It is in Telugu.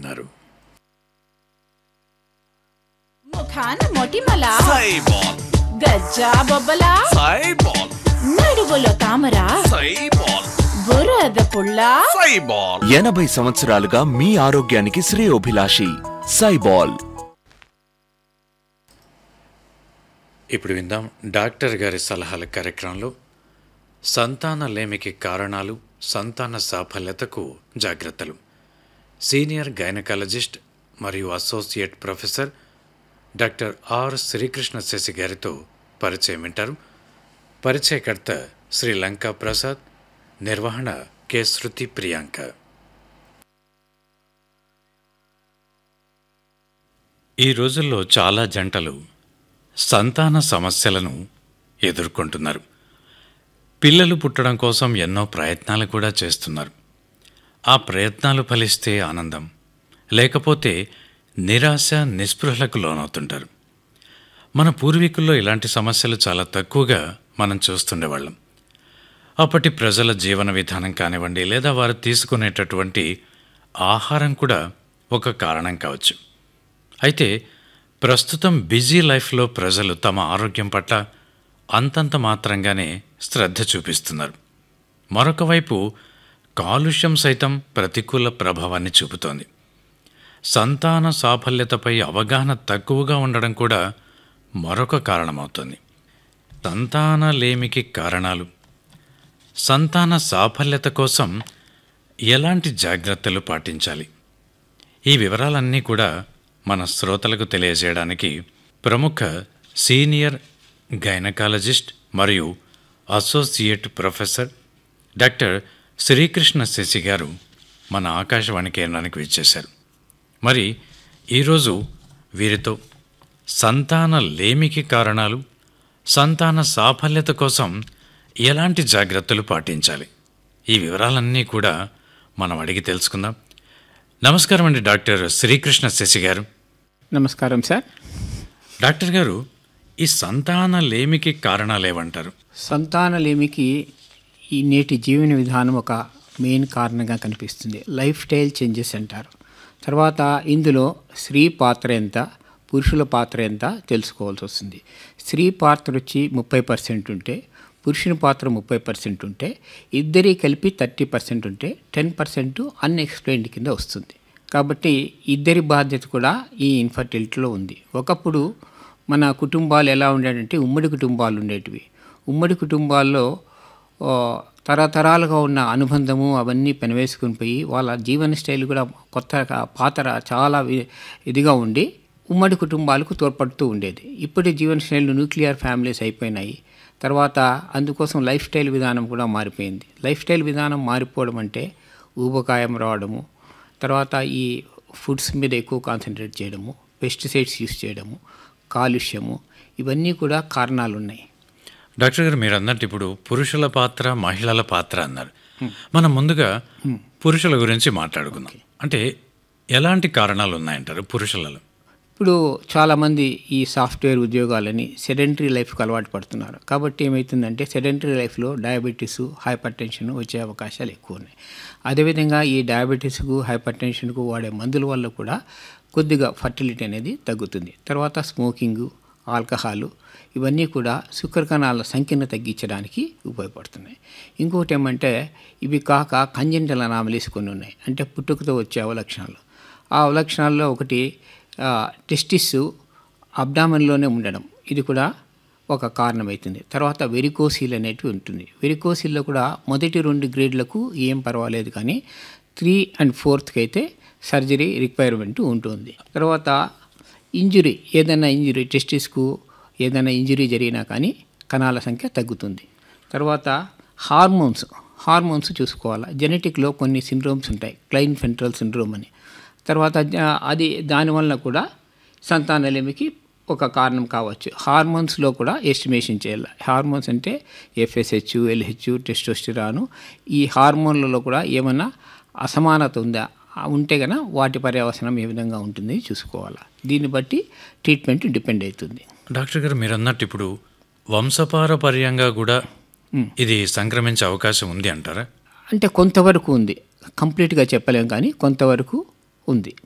వింటున్నారు ముఖాన మొటిమల సైబాల్ గజ్జా బొబ్బల సైబాల్ నడుగులో తామర సైబాల్ బురద పుల్ల సైబాల్ ఎనభై సంవత్సరాలుగా మీ ఆరోగ్యానికి శ్రేయోభిలాషి సైబాల్ ఇప్పుడు విందాం డాక్టర్ గారి సలహాల కార్యక్రమంలో సంతాన లేమికి కారణాలు సంతాన సాఫల్యతకు జాగ్రత్తలు సీనియర్ గైనకాలజిస్ట్ మరియు associate professor doctor R Srikrishna Sasi గారితో పరిచయం వింటారు పరిచయకర్త శ్రీ లంకా ప్రసాద్ నిర్వహణ కె శృతి ప్రియాంక ఈ రోజుల్లో చాలా జంటలు సంతాన సమస్యలను ఎదుర్కొంటున్నారు పిల్లలు పుట్టడం కోసం ఎన్నో ప్రయత్నాలు కూడా చేస్తున్నారు ఆ ప్రయత్నాలు ఫలిస్తే ఆనందం లేకపోతే నిరాశ నిస్పృహలకు లోనవుతుంటారు మన పూర్వీకుల్లో ఇలాంటి సమస్యలు చాలా తక్కువగా మనం చూస్తుండేవాళ్ళం అప్పటి ప్రజల జీవన విధానం కానివ్వండి లేదా వారు తీసుకునేటటువంటి ఆహారం కూడా ఒక కారణం కావచ్చు అయితే ప్రస్తుతం బిజీ లైఫ్లో ప్రజలు తమ ఆరోగ్యం పట్ల అంతంత మాత్రంగానే శ్రద్ధ చూపిస్తున్నారు మరొక వైపు కాలుష్యం సైతం ప్రతికూల ప్రభావాన్ని చూపుతోంది సంతాన సాఫల్యతపై అవగాహన తక్కువగా ఉండడం కూడా మరొక కారణమవుతుంది సంతాన లేమికి కారణాలు సంతాన సాఫల్యత కోసం ఎలాంటి జాగ్రత్తలు పాటించాలి ఈ వివరాలన్నీ కూడా మన శ్రోతలకు తెలియజేయడానికి ప్రముఖ సీనియర్ గైనకాలజిస్ట్ మరియు associate professor doctor Srikrishna Sasi garu మన ఆకాశవాణి కేంద్రానికి విచ్చేశారు మరి ఈరోజు వీరితో సంతాన లేమికి కారణాలు సంతాన సాఫల్యత కోసం ఎలాంటి జాగ్రత్తలు పాటించాలి ఈ వివరాలన్నీ కూడా మనం అడిగి తెలుసుకుందాం నమస్కారం అండి డాక్టర్ శ్రీకృష్ణ శశి గారు నమస్కారం సార్ డాక్టర్ గారు ఈ సంతాన లేమికి కారణాలు ఏమంటారు సంతానలేమికి ఈ నేటి జీవన విధానం ఒక మెయిన్ కారణంగా కనిపిస్తుంది లైఫ్ స్టైల్ చేంజెస్ అంటారు తర్వాత ఇందులో స్త్రీ పాత్ర ఎంత పురుషుల పాత్ర ఎంత తెలుసుకోవాల్సి వస్తుంది స్త్రీ పాత్ర వచ్చి ముప్పై పర్సెంట్ ఉంటే పురుషుని పాత్ర ముప్పై పర్సెంట్ ఉంటే ఇద్దరి కలిపి థర్టీ పర్సెంట్ ఉంటే టెన్ పర్సెంట్ అన్ఎక్స్ప్లెయిన్డ్ కింద వస్తుంది కాబట్టి ఇద్దరి బాధ్యత కూడా ఈ ఇన్ఫర్టిలిటీలో ఉంది ఒకప్పుడు మన కుటుంబాలు ఎలా ఉండేటంటే ఉమ్మడి కుటుంబాలు ఉండేటివి ఉమ్మడి కుటుంబాల్లో ఆ, తరతరాలుగా ఉన్న అనుబంధము అవన్నీ పెనవేసుకుని పోయి వాళ్ళ జీవన స్టైల్ కూడా కొత్త పాత్ర చాలా వి- ఇదిగా ఉండి ఉమ్మడి కుటుంబాలకు తోడ్పడుతూ ఉండేది ఇప్పుడు జీవన శైలి న్యూక్లియర్ ఫ్యామిలీస్ అయిపోయినాయి తర్వాత అందుకోసం లైఫ్ స్టైల్ విధానం కూడా మారిపోయింది లైఫ్ స్టైల్ విధానం మారిపోవడం అంటే ఊబకాయం రావడము తర్వాత ఈ ఫుడ్స్ మీద ఎక్కువ కాన్సన్ట్రేట్ చేయడము పెస్టిసైడ్స్ యూస్ చేయడము కాలుష్యము ఇవన్నీ కూడా కారణాలు ఉన్నాయి డాక్టర్ గారు మీరు అన్నట్టు ఇప్పుడు పురుషుల పాత్ర మహిళల పాత్ర అన్నారు మనం ముందుగా పురుషుల గురించి మాట్లాడుకుందాం అంటే ఎలాంటి కారణాలు ఉన్నాయంటారు పురుషులలో ఇప్పుడు చాలామంది ఈ సాఫ్ట్వేర్ ఉద్యోగాలని సెడెంటరీ లైఫ్కి అలవాటు పడుతున్నారు కాబట్టి ఏమవుతుందంటే సెడెంటరీ లైఫ్లో డయాబెటీస్ హైపర్ టెన్షన్ వచ్చే అవకాశాలు ఎక్కువ ఉన్నాయి అదేవిధంగా ఈ డయాబెటీస్కు హైపర్ టెన్షన్కు వాడే మందుల వల్ల కూడా కొద్దిగా ఫర్టిలిటీ అనేది తగ్గుతుంది తర్వాత స్మోకింగు ఆల్కహాలు ఇవన్నీ కూడా శుక్ర కణాల సంఖ్యను తగ్గించడానికి ఉపయోగపడుతున్నాయి ఇంకొకటి ఏమంటే ఇవి కాక కంజెంటల్ అనామలీస్ కొన్ని ఉన్నాయి అంటే పుట్టుకతో వచ్చే అవలక్షణాలు ఆ అవలక్షణాల్లో ఒకటి టెస్టిస్ అబ్డామన్లోనే ఉండడం ఇది కూడా ఒక కారణమవుతుంది తర్వాత వెరికోసిల్ అనేటివి ఉంటుంది వెరికోసిల్లో కూడా మొదటి రెండు గ్రేడ్లకు ఏం పర్వాలేదు కానీ త్రీ అండ్ ఫోర్త్కి అయితే సర్జరీ రిక్వైర్మెంట్ ఉంటుంది తర్వాత ఇంజురీ ఏదైనా ఇంజురీ టెస్టిస్కు ఏదైనా ఇంజురీ జరిగినా కానీ కణాల సంఖ్య తగ్గుతుంది తర్వాత హార్మోన్స్ హార్మోన్స్ చూసుకోవాలి జెనెటిక్లో కొన్ని సిండ్రోమ్స్ ఉంటాయి క్లైన్ ఫెంట్రల్ సిండ్రోమ్ అని తర్వాత జ- అది దానివల్ల కూడా సంతానలేమికి ఒక కారణం కావచ్చు హార్మోన్స్లో కూడా ఎస్టిమేషన్ చేయాలి హార్మోన్స్ అంటే ఎఫ్ఎస్హెచ్ ఎల్హెచ్ టెస్టోస్టిరాను ఈ హార్మోన్లలో కూడా ఏమైనా అసమానత ఉందా ఆ ఉంటే కనుక వాటి పర్యవసనం ఏ విధంగా ఉంటుంది చూసుకోవాలి దీన్ని బట్టి ట్రీట్మెంట్ డిపెండ్ అవుతుంది డాక్టర్ గారు మీరు అన్నట్టు ఇప్పుడు వంశపారపర్యంగా కూడా ఇది సంక్రమించే అవకాశం ఉంది అంటారా అంటే కొంతవరకు ఉంది కంప్లీట్గా చెప్పలేం కానీ కొంతవరకు ఉంది